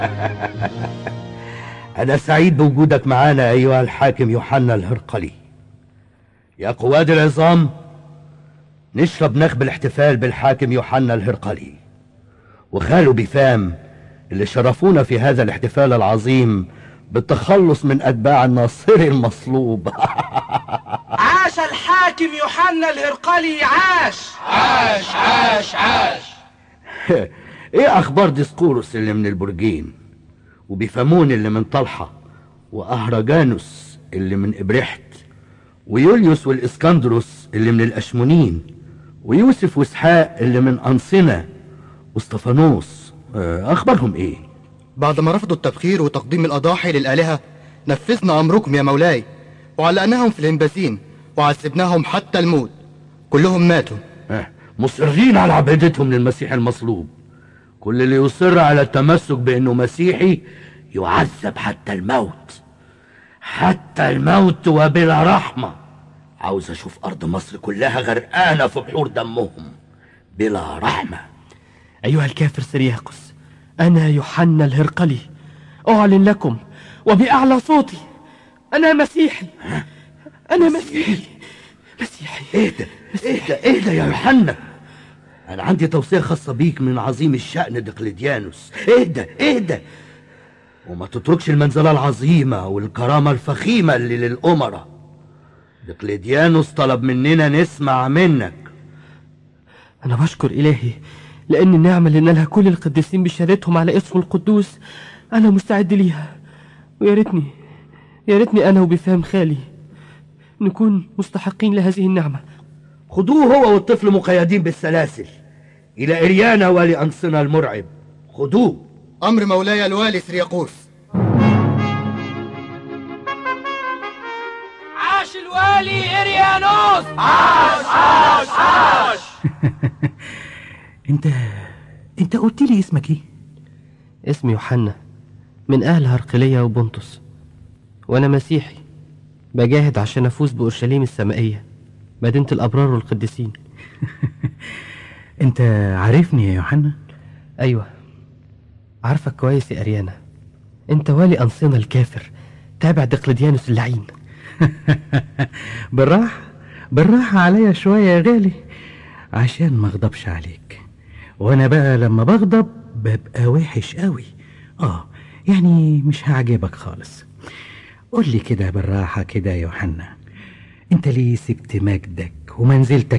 أنا سعيد بوجودك معانا أيها الحاكم يوحنا الهرقلي يا قواد العظام نشرب نخب الاحتفال بالحاكم يوحنا الهرقلي وخاله بفام اللي شرفونا في هذا الاحتفال العظيم بالتخلص من أتباع الناصري المصلوب عاش الحاكم يوحنا الهرقلي عاش عاش عاش عاش ايه اخبار ديسقوروس اللي من البرجين وبيفامون اللي من طلحة واهرجانوس اللي من ابرحت ويوليوس والاسكندروس اللي من الاشمونين ويوسف واسحاق اللي من انصنة واستفانوس آه، اخبارهم ايه بعد ما رفضوا التبخير وتقديم الأضاحي للآلهة نفذنا أمركم يا مولاي وعلقناهم في الهنبازين وعذبناهم حتى الموت كلهم ماتوا آه، مصرين على عبادتهم للمسيح المصلوب كل اللي يصر على التمسك بانه مسيحي يعذب حتى الموت حتى الموت وبلا رحمة عاوز اشوف ارض مصر كلها غرقانة في بحور دمهم بلا رحمة أيها الكافر سرياقس أنا يوحنا الهرقلي أعلن لكم وبأعلى صوتي أنا مسيحي أنا مسيحي مسيحي اهدى اهدى اهدى يا يوحنا انا عندي توصية خاصة بيك من عظيم الشأن دقلديانوس اهدى اهدى وما تتركش المنزلة العظيمة والكرامة الفخيمة اللي للأمراء دقلديانوس طلب مننا نسمع منك أنا بشكر إلهي لأن النعمة اللي نالها كل القديسين بشهادتهم على اسمه القدوس أنا مستعد ليها ويا ريتني يا ريتني أنا وبفهم خالي نكون مستحقين لهذه النعمة خدوه هو والطفل مقيدين بالسلاسل إلى إريانا والي أنصنا المرعب خدوه أمر مولاي الوالي سرياقوس عاش الوالي إريانوس عاش عاش عاش انت انت قلت لي اسمك ايه اسمي يوحنا من أهل هرقلية وبنطس وأنا مسيحي بجاهد عشان أفوز بأورشليم السمائية مدينة الأبرار والقديسين انت عارفني يا يوحنا أيوة عارفك كويس يا أريانا أنت والي أنصنة الكافر تابع دقلديانوس اللعين بالراحة بالراحة عليا شوية يا غالي عشان ما اغضبش عليك وانا بقى لما بغضب ببقى وحش قوي اه يعني مش هعجبك خالص قول لي كده بالراحة كده يا يوحنا انت ليه سبت مجدك ومنزلتك